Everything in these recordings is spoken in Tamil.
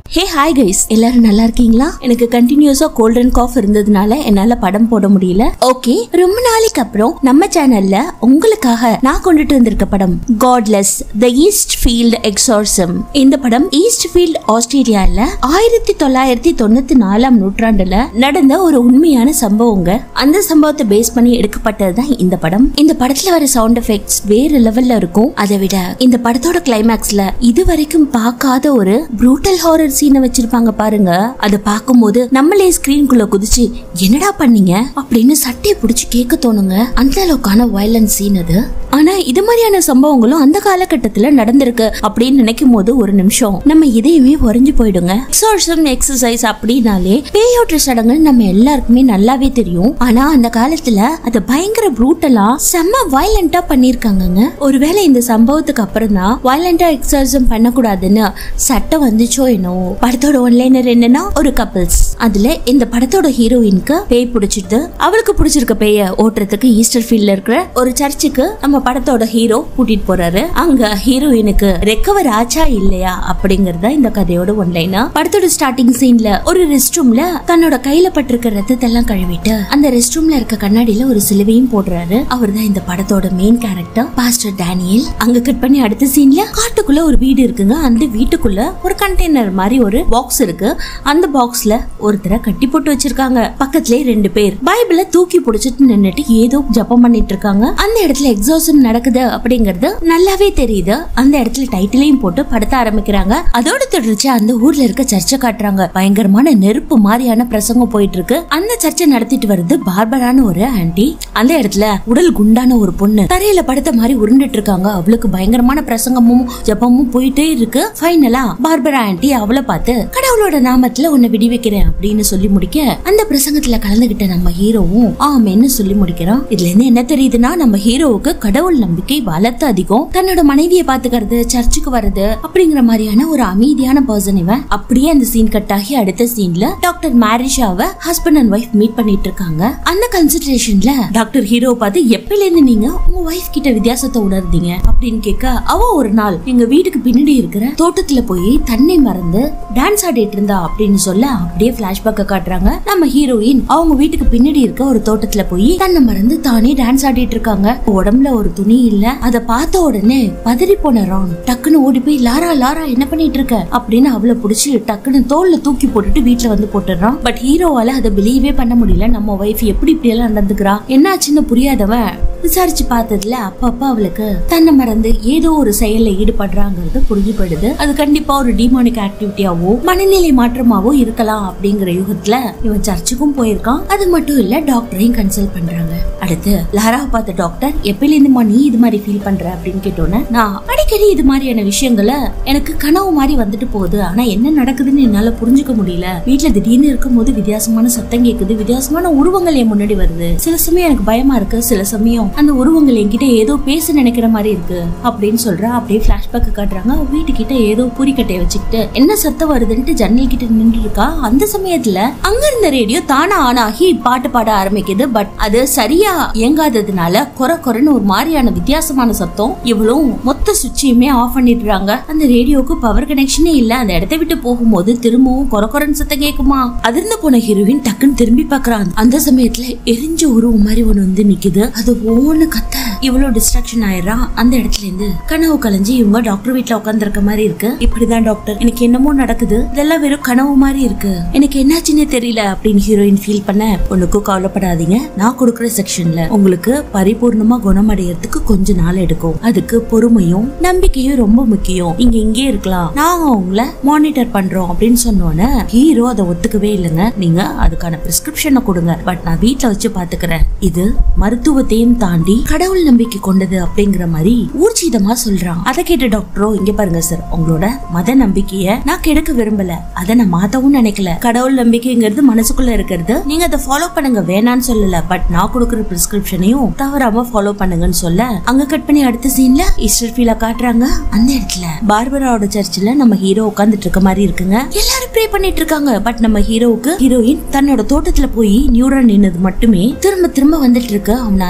ஹே ஹாய் கைஸ் எல்லாரும் நல்லா இருக்கீங்களா எனக்கு கண்டினியூஸா கோல்ட் அண்ட் காஃப் இருந்ததுனால என்னால படம் போட முடியல ஓகே ரொம்ப நாளைக்கு அப்புறம் நம்ம சேனல்ல உங்களுக்காக நான் கொண்டுட்டு வந்திருக்க படம் Godless the Eastfield Exorcism இந்த படம் ஈஸ்ட் ஃபீல்ட் ஆஸ்திரேலியால ஆயிரத்தி தொள்ளாயிரத்தி தொண்ணூத்தி நாலாம் நூற்றாண்டுல நடந்த ஒரு உண்மையான சம்பவங்க அந்த சம்பவத்தை பேஸ் பண்ணி எடுக்கப்பட்டதுதான் இந்த படம் இந்த படத்துல வர சவுண்ட் எஃபெக்ட்ஸ் வேற லெவல்ல இருக்கும் அதை விட இந்த படத்தோட கிளைமேக்ஸ்ல இது வரைக்கும் பார்க்காத ஒரு ப்ரூட்டல் ஹாரர் சீனை வச்சிருப்பாங்க பாருங்க அதை பார்க்கும்போது நம்மளே ஸ்கிரீன்குள்ள குதிச்சு என்னடா பண்ணீங்க அப்படின்னு சட்டையை பிடிச்சு கேட்க தோணுங்க அந்த அளவுக்கான வயலன்ஸ் சீன் அது ஆனா இது மாதிரியான சம்பவங்களும் அந்த காலகட்டத்துல நடந்திருக்கு அப்படின்னு நினைக்கும் போது ஒரு நிமிஷம் நம்ம இதையுமே உறைஞ்சு போயிடுங்க எக்ஸார்சம் எக்ஸசைஸ் அப்படின்னாலே பேயோட்ட சடங்கு நம்ம எல்லாருக்குமே நல்லாவே தெரியும் ஆனா அந்த காலத்துல அது பயங்கர ப்ரூட்டலா செம்ம வயலண்டா பண்ணிருக்காங்கங்க ஒருவேளை இந்த சம்பவத்துக்கு அப்புறம் தான் வயலண்டா எக்ஸர்சம் பண்ணக்கூடாதுன்னு சட்டம் வந்துச்சோ என்னவோ படத்தோட ஒன்லைனர் என்னன்னா ஒரு கப்பிள்ஸ் அதுல இந்த படத்தோட ஹீரோயினுக்கு பேய் பிடிச்சிடுது அவளுக்கு பிடிச்சிருக்க பேய ஓட்டுறதுக்கு ஈஸ்டர் ஃபீல்ட்ல இருக்கிற ஒரு சர்ச்சுக்கு நம்ம படத்தோட ஹீரோ கூட்டிட்டு போறாரு அங்க ஹீரோயினுக்கு ரெக்கவர் ஆச்சா இல்லையா அப்படிங்கறத இந்த கதையோட ஒன்லைனா படத்தோட ஸ்டார்டிங் சீன்ல ஒரு ரெஸ்ட் ரூம்ல தன்னோட கையில பட்டிருக்க ரத்தத்தெல்லாம் கழுவிட்டு அந்த ரெஸ்ட் ரூம்ல இருக்க கண்ணாடியில ஒரு சிலுவையும் போடுறாரு அவர் தான் இந்த படத்தோட மெயின் கேரக்டர் பாஸ்டர் டேனியல் அங்க கட் பண்ணி அடுத்த சீன்ல காட்டுக்குள்ள ஒரு வீடு இருக்குங்க அந்த வீட்டுக்குள்ள ஒரு கண்டெய்னர் மாதிரி ஒரு பாக்ஸ் இருக்கு அந்த பாக்ஸ்ல ஒருத்தரை கட்டி போட்டு வச்சிருக்காங்க பக்கத்துலயே ரெண்டு பேர் பைபிள தூக்கி புடிச்சிட்டு நின்னுட்டு ஏதோ ஜபம் பண்ணிட்டு இருக்காங்க அந்த இடத்துல எக்ஸாசம் நடக்குது அப்படிங்கறது நல்லாவே தெரியுது அந்த இடத்துல டைட்டிலையும் போட்டு படத்த ஆரம்பிக்கிறாங்க அதோட தொடர்ச்சி அந்த ஊர்ல இருக்க சர்ச்சை காட்டுறாங்க பயங்கரமான நெருப்பு மாதிரியான பிரசங்கம் போயிட்டு இருக்கு அந்த சர்ச்சை நடத்திட்டு வருது பார்பரான ஒரு ஆன்டி அந்த இடத்துல உடல் குண்டான ஒரு பொண்ணு தரையில படுத்த மாதிரி உருண்டுட்டு இருக்காங்க அவளுக்கு பயங்கரமான பிரசங்கமும் ஜபமும் போயிட்டே இருக்கு ஃபைனலா பார்பரா ஆன்டி அவளை பார்த்து கடவுளோட நாமத்துல உன்னை விடுவிக்கிறேன் அப்படின்னு சொல்லி முடிக்க அந்த பிரசங்கத்துல கலந்துகிட்ட நம்ம ஹீரோவும் ஆமேன்னு சொல்லி முடிக்கிறான் இதுல இருந்து என்ன தெரியுதுன்னா நம்ம ஹீரோவுக்கு கடவுள் நம்பிக்கை பலத்து அதிகம் தன்னோட மனைவியை பாத்துக்கிறது சர்ச்சுக்கு வர்றது அப்படிங்கிற மாதிரியான ஒரு அமைதியான பர்சன் இவன் அப்படியே அந்த சீன் கட் ஆகி அடுத்த சீன்ல டாக்டர் மேரிஷாவை ஹஸ்பண்ட் அண்ட் ஒய்ஃப் மீட் பண்ணிட்டு இருக்காங்க அந்த கன்சல்டேஷன்ல டாக்டர் ஹீரோ பார்த்து எப்பல இருந்து நீங்க உங்க ஒய்ஃப் கிட்ட வித்தியாசத்தை உணர்ந்தீங்க அப்படின்னு கேட்க அவ ஒரு நாள் எங்க வீட்டுக்கு பின்னாடி இருக்கிற தோட்டத்துல போய் தன்னை மறந்து டான்ஸ் ஆடிட்டு இருந்தா அப்படின்னு சொல்ல அப்படியே பிளாஷ்பேக்க காட்டுறாங்க நம்ம ஹீரோயின் அவங்க வீட்டுக்கு பின்னாடி இருக்க ஒரு தோட்டத்துல போய் தன்னை மறந்து தானே டான்ஸ் ஆடிட்டு இருக்காங்க உடம்புல ஒரு துணி இல்ல அத பார்த்த உடனே பதறி போன ரான் டக்குன்னு ஓடி போய் லாரா லாரா என்ன பண்ணிட்டு இருக்க அப்படின்னு அவளை புடிச்சு டக்குன்னு தோல்ல தூக்கி போட்டுட்டு வீட்டுல வந்து போட்டுறான் பட் ஹீரோவால அதை பிலீவே பண்ண முடியல நம்ம ஒய்ஃப் எப்படி இப்படி எல்லாம் நடந்துக்கிறா என்னாச்சுன்னு புரியாதவன் விசாரிச்சு பார்த்ததுல அப்பப்ப அவளுக்கு தன்னை மறந்து ஏதோ ஒரு செயல்ல ஈடுபடுறாங்கிறது புரிஞ்சுப்படுது அது கண்டிப்பா ஒரு டிமானிக் ஆக்டிவிட்டியாவோ மனநிலை மாற்றமாவோ இருக்கலாம் அப்படிங்கிற யுகத்துல இவன் சர்ச்சுக்கும் போயிருக்கான் அது மட்டும் இல்ல டாக்டரையும் கன்சல்ட் பண்றாங்க அடுத்து லாராவை பார்த்த டாக்டர் எப்பல இருந்துமா நீ இது மாதிரி ஃபீல் பண்ற அப்படின்னு கேட்டோன்னே நான் அடிக்கடி இது மாதிரியான விஷயங்களை எனக்கு கனவு மாதிரி வந்துட்டு போகுது ஆனா என்ன நடக்குதுன்னு என்னால புரிஞ்சுக்க முடியல வீட்டுல திடீர்னு இருக்கும்போது வித்தியாசமான சத்தம் கேக்குது வித்தியாசமான உருவங்கள் என் முன்னாடி வருது சில சமயம் எனக்கு பயமா இருக்கு சில சமயம் அந்த உருவங்கள் என்கிட்ட ஏதோ பேச நினைக்கிற மாதிரி இருக்கு அப்படின்னு சொல்றா அப்படியே பிளாஷ்பேக் காட்டுறாங்க அவ வீட்டுக்கிட்ட ஏதோ பூரிக்கட்டையை வச்சுக்கிட்டு என்ன சத்தம் வருதுன்ட்டு ஜன்னல் கிட்ட நின்று இருக்கா அந்த சமயத்துல அங்க இருந்த ரேடியோ தானா ஆன் ஆகி பாட்டு பாட ஆரம்பிக்குது பட் அது சரியா இயங்காததுனால குறை குறைன்னு ஒரு மாதிரியான வித்தியாசமான சத்தம் இவளும் மொத்த சுவிட்சையுமே ஆஃப் பண்ணிடுறாங்க அந்த ரேடியோக்கு பவர் கனெக்ஷனே இல்ல அந்த இடத்தை விட்டு போகும்போது திரும்பவும் குறை குறைன்னு சத்தம் கேக்குமா அதிர்ந்து போன ஹீரோயின் டக்குன்னு திரும்பி பாக்குறான் அந்த சமயத்துல எரிஞ்ச உருவம் மாதிரி ஒண்ணு வந்து நிக்குது அது ஓன்னு கத்த இவ்வளவு டிஸ்ட்ராக்ஷன் ஆயிடுறான் அந்த இடத்துல இருந்து கனவு கலைஞ்சு இவங்க டாக்டர் வீட்ல உட்காந்துருக்க மாதிரி இருக்கு இப்படிதான் டாக்டர் எனக்கு என்னமோ நடக்குது இதெல்லாம் வெறும் கனவு மாதிரி இருக்கு எனக்கு என்னாச்சுன்னே தெரியல அப்படின்னு ஹீரோயின் ஃபீல் பண்ண ஒண்ணுக்கும் கவலைப்படாதீங்க நான் கொடுக்குற செக்ஷன்ல உங்களுக்கு பரிபூர்ணமா குணமடையறதுக்கு கொஞ்ச நாள் எடுக்கும் அதுக்கு பொறுமையும் நம்பிக்கையும் ரொம்ப முக்கியம் நீங்க இங்கே இருக்கலாம் நாங்க உங்களை மானிட்டர் பண்றோம் அப்படின்னு சொன்னோன்னே ஹீரோ அதை ஒத்துக்கவே இல்லைங்க நீங்க அதுக்கான பிரிஸ்கிரிப்ஷனை கொடுங்க பட் நான் வீட்ல வச்சு பாத்துக்கிறேன் இது மருத்துவத்தையும் தாண்டி கடவுள் நம்பிக்கை கொண்டது அப்படிங்கிற மாதிரி ஊர்ஜிதமா சொல்றான் அதை கேட்ட டாக்டரோ இங்க பாருங்க சார் உங்களோட மத நம்பிக்கைய நான் கெடுக்க விரும்பல அதை நான் மாத்தவும் நினைக்கல கடவுள் நம்பிக்கைங்கிறது மனசுக்குள்ள இருக்கிறது நீங்க அதை ஃபாலோ பண்ணுங்க வேணான்னு சொல்லல பட் நான் கொடுக்குற பிரிஸ்கிரிப்ஷனையும் தவறாம ஃபாலோ பண்ணுங்கன்னு சொல்ல அங்க கட் பண்ணி அடுத்த சீன்ல ஈஸ்டர் ஃபீல காட்டுறாங்க அந்த இடத்துல பார்பராவோட சர்ச்சில் நம்ம ஹீரோ உட்காந்துட்டு இருக்க மாதிரி இருக்குங்க எல்லாரும் ப்ரே பண்ணிட்டு இருக்காங்க பட் நம்ம ஹீரோவுக்கு ஹீரோயின் தன்னோட தோட்டத்துல போய் நியூரன் நின்னது மட்டுமே திரும்ப திரும்ப வந்துட்டு இருக்கு அவனால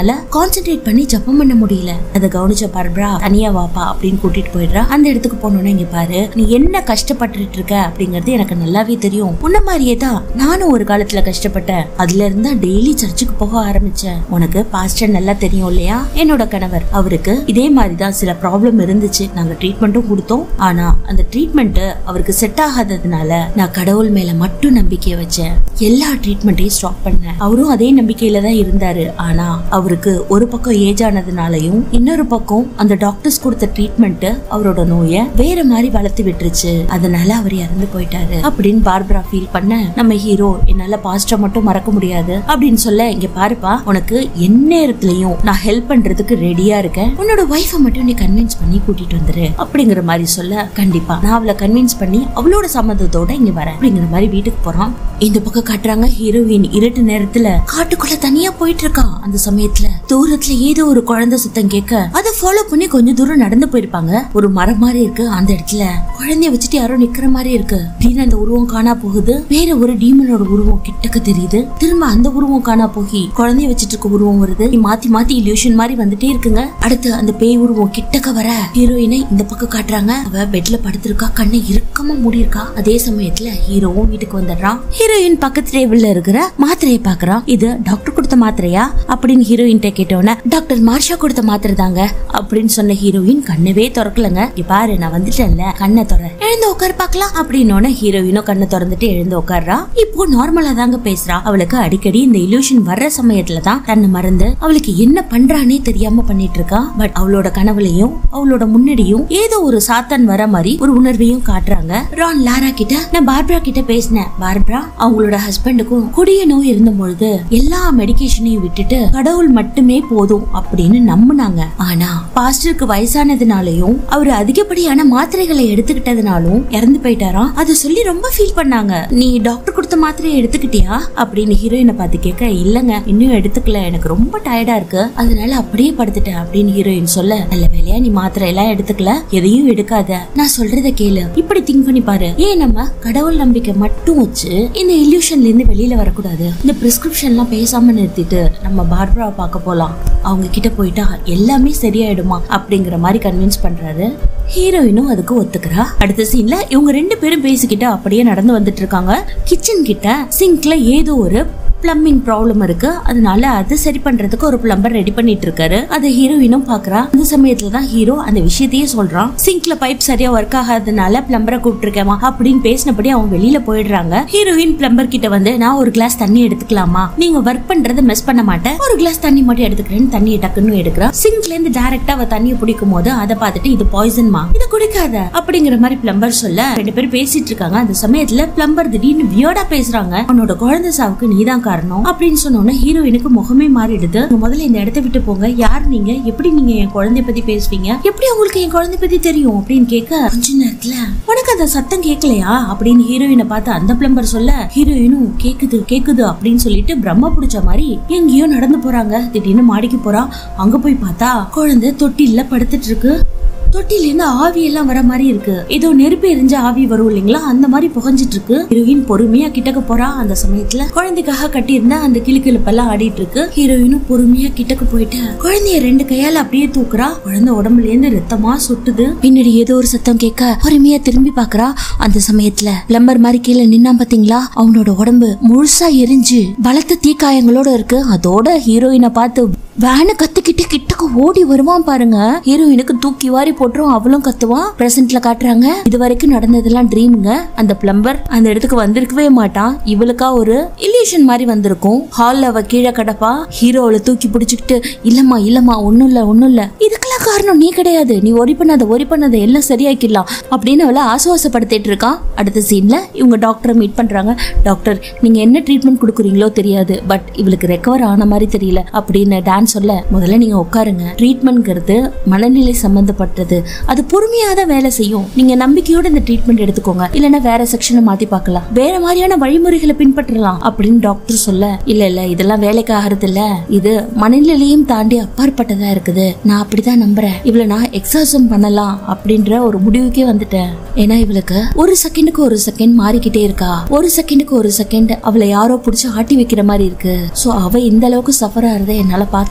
கான்சென்ட்ரேட் பண்ணி ஜப்பம் பண்ண முடியல அதை கவனிச்ச பார்பரா தனியா வாப்பா அப்படின்னு கூட்டிட்டு போயிடுறா அந்த இடத்துக்கு போனோன்னு இங்க பாரு நீ என்ன கஷ்டப்பட்டுட்டு இருக்க அப்படிங்கறது எனக்கு நல்லாவே தெரியும் உன்ன மாதிரியே தான் நானும் ஒரு காலத்துல கஷ்டப்பட்டேன் அதுல இருந்தா டெய்லி சர்ச்சுக்கு போக ஆரம்பிச்சேன் உனக்கு பாஸ்டர் நல்லா தெரியும் இல்லையா என்னோட கணவர் அவருக்கு இதே மாதிரிதான் சில ப்ராப்ளம் இருந்துச்சு நாங்க ட்ரீட்மெண்ட்டும் கொடுத்தோம் ஆனா அந்த ட்ரீட்மெண்ட் அவருக்கு செட் ஆகாததுனால நான் கடவுள் மேல மட்டும் நம்பிக்கைய வச்சேன் எல்லா ட்ரீட்மெண்ட்டையும் ஸ்டாப் பண்ணேன் அவரும் அதே நம்பிக்கையில தான் இருந்தாரு ஆனா அவருக்கு ஒரு பக்கம் ஏஜ் ஆனதுனாலயும் இன்னொரு பக்கம் அந்த டாக்டர்ஸ் கொடுத்த ட்ரீட்மெண்ட் அவரோட நோயை வேற மாதிரி வளர்த்து விட்டுருச்சு அதனால அவர் இறந்து போயிட்டாரு அப்படின்னு பார்பரா ஃபீல் பண்ண நம்ம ஹீரோ என்னால பாஸ்டர் மட்டும் மறக்க முடியாது அப்படின்னு சொல்ல இங்க பாருப்பா உனக்கு எந்நேரத்துலயும் நான் ஹெல்ப் பண்றதுக்கு ரெடியா இருக்கேன் உன்னோட ஒய்ஃபை மட்டும் நீ கன்வின்ஸ் பண்ணி கூட்டிட்டு வந்துரு அப்படிங்கிற மாதிரி சொல்ல கண்டிப்பா நான் அவளை கன்வின்ஸ் பண்ணி அவளோட சம்மதத்தோட இங்க வரேன் அப்படிங்கிற மாதிரி வீட்டுக்கு போறான் இந்த பக்கம் காட்டுறாங்க ஹீரோயின் இருட்டு நேரத்துல காட்டுக்குள்ள தனியா போயிட்டு இருக்கா அந்த சமயத்துல தூரத்துல ஏதோ ஒரு குழந்தை சத்தம் கேட்க அதை ஃபாலோ பண்ணி கொஞ்சம் தூரம் நடந்து போயிருப்பாங்க ஒரு மரம் மாதிரி இருக்கு அந்த இடத்துல குழந்தைய வச்சுட்டு யாரோ நிக்கிற மாதிரி இருக்கு திடீர்னு அந்த உருவம் காணா போகுது வேற ஒரு டீமனோட உருவம் கிட்டக்க தெரியுது திரும்ப அந்த உருவம் காணா போகி குழந்தைய வச்சிட்டு இருக்க உருவம் வருது மாத்தி மாத்தி இல்யூஷன் மாதிரி வந்துட்டே இருக்குங்க அடுத்து அந்த பேய் உருவம் கிட்டக்க வர ஹீரோயினை இந்த பக்கம் காட்டுறாங்க அவ பெட்ல படுத்திருக்கா கண்ணை இறுக்கமா மூடி இருக்கா அதே சமயத்துல ஹீரோவும் வீட்டுக்கு வந்துடுறான் ஹீரோயின் பக்கத்து டேபிள்ல இருக்கிற மாத்திரையை பாக்குறான் இது டாக்டர் கொடுத்த மாத்திரையா அப்படின்னு ஹீரோயின் கேட்டோன்னே டாக்டர் மார்ஷா கொடுத்த மாத்திரை தாங்க அப்படின்னு சொன்ன ஹீரோயின் கண்ணவே திறக்கலங்க இங்க பாரு நான் வந்துட்டேன்ல கண்ணை திற எழுந்து உட்கார் பார்க்கலாம் அப்படின்னோட ஹீரோயினும் கண்ணை திறந்துட்டு எழுந்து உட்கார்றா இப்போ நார்மலா தாங்க பேசுறா அவளுக்கு அடிக்கடி இந்த இல்யூஷன் வர்ற சமயத்துல தான் தன்னை மறந்து அவளுக்கு என்ன பண்றானே தெரியாம பண்ணிட்டு இருக்கா பட் அவளோட கனவுலையும் அவளோட முன்னாடியும் ஏதோ ஒரு சாத்தான் வர மாதிரி ஒரு உணர்வையும் காட்டுறாங்க ரான் லாரா கிட்ட நான் பார்பரா கிட்ட பேசினேன் பார்பரா அவங்களோட ஹஸ்பண்டுக்கும் கொடிய நோய் இருந்த பொழுது எல்லா மெடிகேஷனையும் விட்டுட்டு கடவுள் மட்டுமே போதும் அப்படின்னு நம்புனாங்க ஆனா பாஸ்டருக்கு வயசானதுனாலயும் அவர் அதிகப்படியான மாத்திரைகளை எடுத்துக்கிட்டதுனாலும் இறந்து போயிட்டாராம் அதை சொல்லி ரொம்ப ஃபீல் பண்ணாங்க நீ டாக்டர் கொடுத்த மாத்திரையை எடுத்துக்கிட்டியா அப்படின்னு ஹீரோயினை பார்த்து கேட்க இல்லங்க இன்னும் எடுத்துக்கல எனக்கு ரொம்ப டயர்டா இருக்கு அதனால அப்படியே படுத்துட்டேன் அப்படின்னு ஹீரோயின் சொல்ல நல்ல வேலையா நீ மாத்திரை எல்லாம் எடுத்துக்கல எதையும் எடுக்காத நான் சொல்றத கேளு இப்படி திங்க் பண்ணி பாரு ஏன் நம்ம கடவுள் நம்பிக்கை மட்டும் வச்சு இந்த இல்யூஷன்ல இருந்து வெளியில வரக்கூடாது இந்த பிரிஸ்கிரிப்ஷன் எல்லாம் பேசாம நிறுத்திட்டு நம்ம பார்பராவை பார்க்க போலாம் அவங்க கிட்ட போயிட்டா எல்லாமே சரியாயிடுமா அப்படிங்கிற மாதிரி கன்வின்ஸ் பண்றாரு ஹீரோயினும் அதுக்கு ஒத்துக்கிறா அடுத்த சீன்ல இவங்க ரெண்டு பேரும் பேசிக்கிட்டு அப்படியே நடந்து வந்துட்டு இருக்காங்க கிச்சன் கிட்ட சிங்க்ல ஏதோ ஒரு பிளம்பிங் ப்ராப்ளம் இருக்கு அதனால அதை சரி பண்றதுக்கு ஒரு பிளம்பர் ரெடி பண்ணிட்டு இருக்காரு அதை ஹீரோயினும் பாக்குறா அந்த சமயத்துல தான் ஹீரோ அந்த விஷயத்தையே சொல்றான் சிங்க்ல பைப் சரியா ஒர்க் ஆகாதனால பிளம்பரை கூப்பிட்டுருக்கேமா அப்படின்னு பேசினபடி அவங்க வெளியில போயிடுறாங்க ஹீரோயின் பிளம்பர் கிட்ட வந்து நான் ஒரு கிளாஸ் தண்ணி எடுத்துக்கலாமா நீங்க ஒர்க் பண்றத மிஸ் பண்ண மாட்டேன் ஒரு கிளாஸ் தண்ணி மட்டும் எடுத்துக்கிறேன்னு தண்ணியை டக்குன்னு எடுக்கிறா சிங்க்ல இருந்து டைரக்டா அவ தண்ணியை பிடிக்கும் போது அதை பார்த்துட்டு இது பாய்சன்மா இதை குடிக்காத அப்படிங்கிற மாதிரி பிளம்பர் சொல்ல ரெண்டு பேரும் பேசிட்டு இருக்காங்க அந்த சமயத்துல பிளம்பர் திடீர்னு வியோடா பேசுறாங்க உன்னோட குழந்தை சாவுக்கு நீதான் காரணம் அப்படின்னு சொன்னோன்னே ஹீரோயினுக்கு முகமே மாறிடுது "நீங்க முதல்ல இந்த இடத்த விட்டு போங்க யார் நீங்க எப்படி நீங்க என் குழந்தைய பத்தி பேசுவீங்க எப்படி உங்களுக்கு என் குழந்தை பத்தி தெரியும் அப்படின்னு கேட்க கொஞ்ச நேரத்துல உனக்கு அந்த சத்தம் கேட்கலையா அப்படின்னு ஹீரோயினை பார்த்து அந்த பிளம்பர் சொல்ல ஹீரோயினும் கேக்குது கேக்குது அப்படின்னு சொல்லிட்டு பிரம்ம பிடிச்ச மாதிரி எங்கேயோ நடந்து போறாங்க திடீர்னு மாடிக்கு போறா அங்க போய் பார்த்தா குழந்தை தொட்டில்ல படுத்துட்டு இருக்கு தொட்டில இருந்து ஆவி எல்லாம் வர மாதிரி இருக்கு ஏதோ நெருப்பு எரிஞ்ச ஆவி வரும் இல்லைங்களா அந்த மாதிரி புகஞ்சிட்டு இருக்கு ஹீரோயின் பொறுமையா கிட்டக்க போறா அந்த சமயத்துல குழந்தைக்காக கட்டியிருந்த அந்த கிளுக்கிழப்பெல்லாம் ஆடிட்டு இருக்கு ஹீரோயினும் பொறுமையா கிட்டக்க போயிட்டு குழந்தைய ரெண்டு கையால அப்படியே தூக்குறா குழந்தை உடம்புல இருந்து ரத்தமா சுட்டுது பின்னாடி ஏதோ ஒரு சத்தம் கேட்க பொறுமையா திரும்பி பாக்குறா அந்த சமயத்துல பிளம்பர் மாதிரி கீழே நின்னா பாத்தீங்களா அவனோட உடம்பு முழுசா எரிஞ்சு பலத்த தீக்காயங்களோட இருக்கு அதோட ஹீரோயினை பார்த்து வேனை கத்துக்கிட்டு கிட்டக்க ஓடி வருவான் பாருங்க ஹீரோயினுக்கு தூக்கி வாரி போட்டுரும் அவளும் கத்துவான் பிரசன்ட்ல காட்டுறாங்க இது வரைக்கும் நடந்ததெல்லாம் ட்ரீமுங்க அந்த பிளம்பர் அந்த இடத்துக்கு வந்திருக்கவே மாட்டான் இவளுக்கா ஒரு இல்யூஷன் மாதிரி வந்திருக்கும் ஹால்ல அவ கீழே கிடப்பா ஹீரோ அவளை தூக்கி பிடிச்சிக்கிட்டு இல்லம்மா இல்லம்மா ஒண்ணும் இல்ல ஒண்ணும் இல்ல இதுக்கெல்லாம் காரணம் நீ கிடையாது நீ ஒரி பண்ணாத ஒரி பண்ணாத எல்லாம் சரியாக்கிடலாம் அப்படின்னு அவளை ஆசுவாசப்படுத்திட்டு இருக்கான் அடுத்த சீன்ல இவங்க டாக்டரை மீட் பண்றாங்க டாக்டர் நீங்க என்ன ட்ரீட்மெண்ட் கொடுக்குறீங்களோ தெரியாது பட் இவளுக்கு ரெக்கவர் ஆன மாதிரி தெரியல அப்படின்னு டான் சொல்ல முதல்ல நீங்க உட்காருங்க ட்ரீட்மெண்ட்ங்கிறது மனநிலை சம்பந்தப்பட்டது அது பொறுமையா தான் வேலை செய்யும் நீங்க நம்பிக்கையோட இந்த ட்ரீட்மெண்ட் எடுத்துக்கோங்க இல்லைன்னா வேற செக்ஷனை மாத்தி பார்க்கலாம் வேற மாதிரியான வழிமுறைகளை பின்பற்றலாம் அப்படின்னு டாக்டர் சொல்ல இல்ல இல்ல இதெல்லாம் வேலைக்கு ஆகிறது இல்ல இது மனநிலையும் தாண்டி அப்பாற்பட்டதா இருக்குது நான் அப்படிதான் நம்புறேன் இவளை நான் எக்ஸாசம் பண்ணலாம் அப்படின்ற ஒரு முடிவுக்கே வந்துட்டேன் ஏன்னா இவளுக்கு ஒரு செகண்டுக்கு ஒரு செகண்ட் மாறிக்கிட்டே இருக்கா ஒரு செகண்டுக்கு ஒரு செகண்ட் அவளை யாரோ புடிச்சு ஆட்டி வைக்கிற மாதிரி இருக்கு சோ அவ இந்த அளவுக்கு சஃபர் ஆறத என்னால பார்த்துட்டு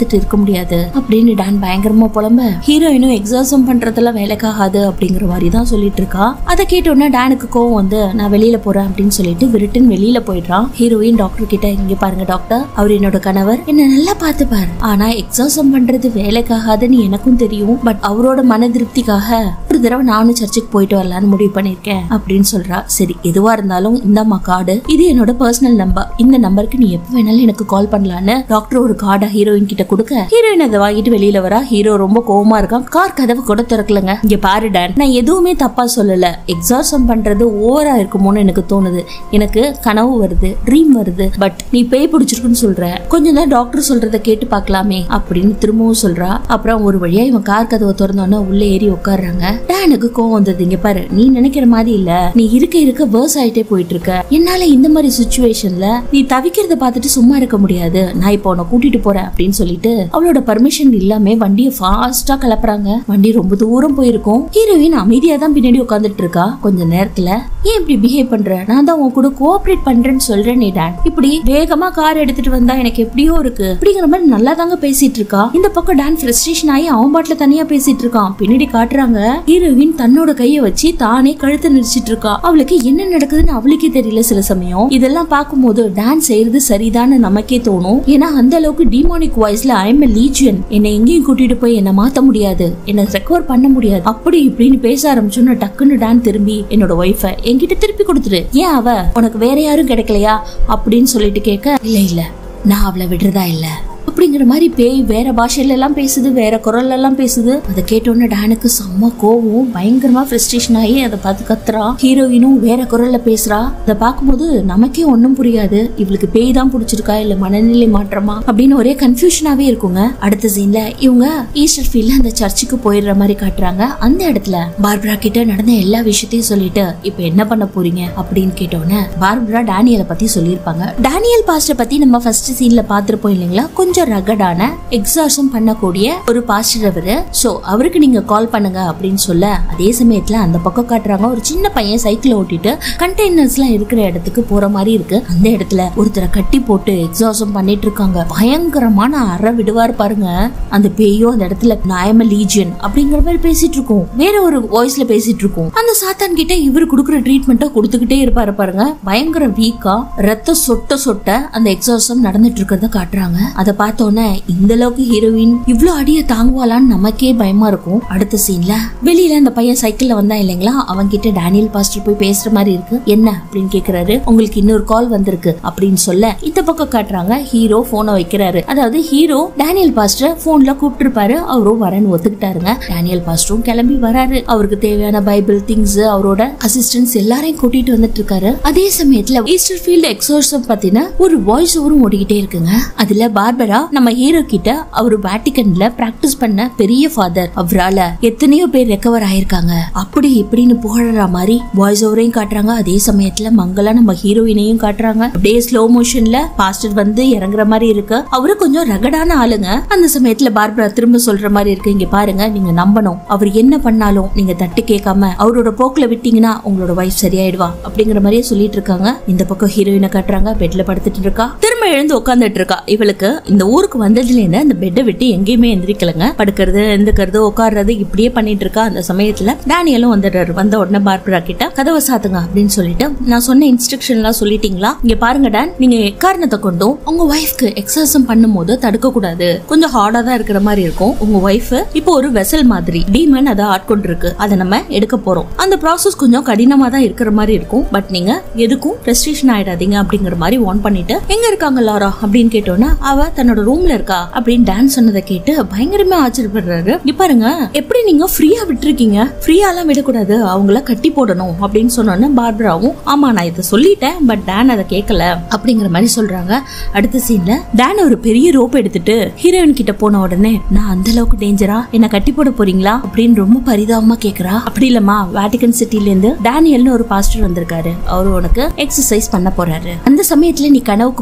பார்த்துட்டு இருக்க முடியாது அப்படின்னு டான் பயங்கரமா புலம்ப ஹீரோயினும் எக்ஸாசம் பண்றதெல்லாம் வேலைக்காகாது அப்படிங்கிற மாதிரி தான் சொல்லிட்டு இருக்கா அதை கேட்டோன்னே டானுக்கு கோவம் வந்து நான் வெளியில போறேன் அப்படின்னு சொல்லிட்டு விருட்டுன்னு வெளியில போயிடுறான் ஹீரோயின் டாக்டர் கிட்ட இங்க பாருங்க டாக்டர் அவர் என்னோட கணவர் என்ன நல்லா பார்த்துப்பாரு ஆனா எக்ஸாசம் பண்றது வேலைக்காகாதுன்னு எனக்கும் தெரியும் பட் அவரோட மன திருப்திக்காக ஒரு தடவை நானும் சர்ச்சுக்கு போயிட்டு வரலான்னு முடிவு பண்ணிருக்கேன் அப்படின்னு சொல்றா சரி எதுவா இருந்தாலும் இந்தாம்மா கார்டு இது என்னோட பர்சனல் நம்பர் இந்த நம்பருக்கு நீ எப்ப வேணாலும் எனக்கு கால் பண்ணலான்னு டாக்டர் ஒரு கார்டை ஹீரோயின் கிட்ட கொடுக்க ஹீரோயின் அதை வாங்கிட்டு வெளியில வரா ஹீரோ ரொம்ப கோவமா இருக்கான் கார் கதவு கூட திறக்கலங்க இங்க பாரு டான் நான் எதுவுமே தப்பா சொல்லல எக்ஸாசம் பண்றது ஓவரா இருக்குமோன்னு எனக்கு தோணுது எனக்கு கனவு வருது ட்ரீம் வருது பட் நீ பேய் பிடிச்சிருக்குன்னு சொல்ற கொஞ்சம் தான் டாக்டர் சொல்றத கேட்டு பார்க்கலாமே அப்படின்னு திரும்பவும் சொல்றா அப்புறம் ஒரு வழியா இவன் கார் கதவை திறந்தோன்னே உள்ள ஏறி உட்காடுறாங்க டானுக்கு கோவம் வந்தது இங்க பாரு நீ நினைக்கிற மாதிரி இல்ல நீ இருக்க இருக்க வேர்ஸ் ஆயிட்டே போயிட்டு இருக்க என்னால இந்த மாதிரி சுச்சுவேஷன்ல நீ தவிக்கிறத பார்த்துட்டு சும்மா இருக்க முடியாது நான் இப்போ உன்னை கூட்டிட்டு போறேன் அப்படின்னு சொல்லிட்டு அவளோட பர்மிஷன் இல்லாம வண்டியை ஃபாஸ்டா கிளப்புறாங்க வண்டி ரொம்ப தூரம் போயிருக்கும் ஹீரோயின் அமைதியா தான் பின்னாடி உட்காந்துட்டு இருக்கா கொஞ்ச நேரத்துல ஏன் இப்படி பிஹேவ் பண்ற நான் தான் உன் கூட கோஆபரேட் பண்றேன்னு சொல்றேன் நீ டான் இப்படி வேகமா கார் எடுத்துட்டு வந்தா எனக்கு எப்படியோ இருக்கு அப்படிங்கிற மாதிரி நல்லா தாங்க பேசிட்டு இருக்கா இந்த பக்கம் டான் ஃப்ரஸ்ட்ரேஷன் ஆகி அவன் பாட்டுல தனியா பேசிட்டு இருக்கான் பின்னாடி காட்டுறாங்க ஹீரோயின் தன்னோட கைய வச்சு தானே கழுத்தை நெரிச்சிட்டு இருக்கா அவளுக்கு என்ன நடக்குதுன்னு அவளுக்கே தெரியல சில சமயம் இதெல்லாம் பார்க்கும்போது டான்ஸ் செய்யறது சரிதான்னு நமக்கே தோணும் ஏன்னா அந்த அளவுக்கு டிமானிக் வாய்ஸ்ல ஐம் லீஜியன் என்னை எங்கேயும் கூட்டிட்டு போய் என்ன மாத்த முடியாது என்ன ரெக்கவர் பண்ண முடியாது அப்படி இப்படின்னு பேச ஆரம்பிச்சோன்னு டக்குன்னு டான் திரும்பி என்னோட ஒய்ஃபை என்கிட்ட திருப்பி கொடுத்துரு ஏன் அவ உனக்கு வேற யாரும் கிடைக்கலையா அப்படின்னு சொல்லிட்டு கேட்க இல்ல இல்ல நான் அவளை விடுறதா இல்ல அப்படிங்கிற மாதிரி பேய் வேற பாஷையில எல்லாம் பேசுது வேற குரல்ல எல்லாம் பேசுது அதை கேட்டோன்னு டானுக்கு செம்ம கோவம் பயங்கரமா ஃப்ரஸ்ட்ரேஷன் ஆகி அதை பார்த்து கத்துறா ஹீரோயினும் வேற குரல்ல பேசுறா அதை பார்க்கும்போது நமக்கே ஒண்ணும் புரியாது இவளுக்கு பேய் தான் பிடிச்சிருக்கா இல்ல மனநிலை மாற்றமா அப்படின்னு ஒரே கன்ஃபியூஷனாவே இருக்குங்க அடுத்த சீன்ல இவங்க ஈஸ்டர் ஃபீல்ட்ல அந்த சர்ச்சுக்கு போயிடுற மாதிரி காட்டுறாங்க அந்த இடத்துல பார்பரா கிட்ட நடந்த எல்லா விஷயத்தையும் சொல்லிட்டு இப்ப என்ன பண்ண போறீங்க அப்படின்னு கேட்டோன்னே பார்பரா டேனியலை பத்தி சொல்லியிருப்பாங்க டேனியல் பாஸ்டர் பத்தி நம்ம ஃபர்ஸ்ட் சீன்ல பாத்திருப்போம் இல்லைங்களா கொஞ்சம் ரகடான எக்ஸாசம் பண்ணக்கூடிய ஒரு பாஸ்டர் அவரு சோ அவருக்கு நீங்க கால் பண்ணுங்க அப்படின்னு சொல்ல அதே சமயத்துல அந்த பக்கம் காட்டுறாங்க ஒரு சின்ன பையன் சைக்கிள் ஓட்டிட்டு கண்டெய்னர்ஸ் எல்லாம் இருக்கிற இடத்துக்கு போற மாதிரி இருக்கு அந்த இடத்துல ஒருத்தரை கட்டி போட்டு எக்ஸாசம் பண்ணிட்டு இருக்காங்க பயங்கரமான அற விடுவார் பாருங்க அந்த பேயும் அந்த இடத்துல நாயம லீஜியன் அப்படிங்கிற மாதிரி பேசிட்டு இருக்கோம் வேற ஒரு வாய்ஸ்ல பேசிட்டு இருக்கோம் அந்த சாத்தான் கிட்ட இவர் கொடுக்குற ட்ரீட்மெண்ட்டை கொடுத்துக்கிட்டே இருப்பாரு பாருங்க பயங்கர வீக்கா ரத்த சொட்ட சொட்ட அந்த எக்ஸாசம் நடந்துட்டு இருக்கிறத காட்டுறாங்க அதை பார்த்தோன்னே இந்த அளவுக்கு ஹீரோயின் இவ்ளோ அடிய தாங்குவாளான்னு நமக்கே பயமா இருக்கும் அடுத்த சீன்ல வெளியில அந்த பையன் சைக்கிள்ல வந்தா இல்லைங்களா அவன் கிட்ட டேனியல் பாஸ்டர் போய் பேசுற மாதிரி இருக்கு என்ன அப்படின்னு கேக்குறாரு உங்களுக்கு இன்னொரு கால் வந்திருக்கு அப்படின்னு சொல்ல இந்த பக்கம் காட்டுறாங்க ஹீரோ போனை வைக்கிறாரு அதாவது ஹீரோ டேனியல் பாஸ்டர் போன்ல கூப்பிட்டு இருப்பாரு அவரும் வரேன்னு ஒத்துக்கிட்டாருங்க டேனியல் பாஸ்டரும் கிளம்பி வராரு அவருக்கு தேவையான பைபிள் திங்ஸ் அவரோட அசிஸ்டன்ஸ் எல்லாரையும் கூட்டிட்டு வந்துட்டு இருக்காரு அதே சமயத்துல ஈஸ்டர் ஃபீல்ட் எக்ஸோர்சம் பத்தின ஒரு வாய்ஸ் ஓவரும் ஓடிக்கிட்டே இருக்குங்க அதுல பார்பரா நம்ம ஹீரோ கிட்ட அவர் வேட்டிகன்ல பிராக்டிஸ் பண்ண பெரிய ஃபாதர் அவரால எத்தனையோ பேர் ரெக்கவர் ஆயிருக்காங்க அப்படி இப்படின்னு புகழற மாதிரி வாய்ஸ் ஓவரையும் காட்டுறாங்க அதே சமயத்துல மங்களா நம்ம ஹீரோயினையும் காட்டுறாங்க அப்படியே ஸ்லோ மோஷன்ல பாஸ்டர் வந்து இறங்குற மாதிரி இருக்கு அவரு கொஞ்சம் ரகடான ஆளுங்க அந்த சமயத்துல பார்பரா திரும்ப சொல்ற மாதிரி இருக்கு இங்க பாருங்க நீங்க நம்பணும் அவர் என்ன பண்ணாலும் நீங்க தட்டு கேட்காம அவரோட போக்குல விட்டீங்கன்னா உங்களோட வைஃப் சரியாயிடுவா அப்படிங்கிற மாதிரியே சொல்லிட்டு இருக்காங்க இந்த பக்கம் ஹீரோயினை காட்டுறாங்க பெட்ல படுத்துட்டு இருக்கா திரும்ப எழுந்து உட்காந்துட்டு இருக்கா இவளுக்கு இந்த ஊருக்கு வந்ததுல இருந்து அந்த பெட்டை விட்டு எங்கேயுமே எந்திரிக்கலங்க படுக்கிறது எந்திரிக்கிறது உட்கார்றது இப்படியே பண்ணிட்டு இருக்கா அந்த சமயத்துல டேனியலும் வந்துடுறாரு வந்த உடனே பார்பரா கிட்ட கதவை சாத்துங்க அப்படின்னு சொல்லிட்டு நான் சொன்ன இன்ஸ்ட்ரக்ஷன் எல்லாம் சொல்லிட்டீங்களா இங்க பாருங்க டான் நீங்க எக்காரணத்தை கொண்டும் உங்க ஒய்ஃப்க்கு எக்ஸசம் பண்ணும்போது தடுக்க கூடாது கொஞ்சம் ஹார்டா தான் இருக்கிற மாதிரி இருக்கும் உங்க ஒய்ஃப் இப்போ ஒரு வெசல் மாதிரி டீமன் அதை ஆட்கொண்டு இருக்கு அதை நம்ம எடுக்க போறோம் அந்த ப்ராசஸ் கொஞ்சம் கடினமா தான் இருக்கிற மாதிரி இருக்கும் பட் நீங்க எதுக்கும் ரெஸ்ட்ரிக்ஷன் ஆயிடாதீங்க அப்படிங்கிற மாதிரி வான் பண்ணிட்டு எங்க இருக்காங்க லாரா அப்படின்னு கேட்டோன்னா அவ தன்னோட ரூம்ல இருக்கா அப்படின்னு டான்ஸ் சொன்னதை கேட்டு பயங்கரமா ஆச்சரியப்படுறாரு இங்க பாருங்க எப்படி நீங்க ஃப்ரீயா விட்டுருக்கீங்க ஃப்ரீயா எல்லாம் விடக்கூடாது அவங்கள கட்டி போடணும் அப்படின்னு சொன்னோன்னு பார்பராவும் ஆமா நான் இதை சொல்லிட்டேன் பட் டான் அதை கேட்கல அப்படிங்கிற மாதிரி சொல்றாங்க அடுத்த சீன்ல டான் ஒரு பெரிய ரோப் எடுத்துட்டு ஹீரோயின் கிட்ட போன உடனே நான் அந்த அளவுக்கு டேஞ்சரா என்ன கட்டி போட போறீங்களா அப்படின்னு ரொம்ப பரிதாபமா கேக்குறா அப்படி இல்லம்மா வேட்டிகன் சிட்டில இருந்து டேனியல்னு ஒரு பாஸ்டர் வந்திருக்காரு அவரு உனக்கு எக்ஸசைஸ் பண்ண போறாரு அந்த சமயத்துல நீ கனவுக்கு போயிட்டீனா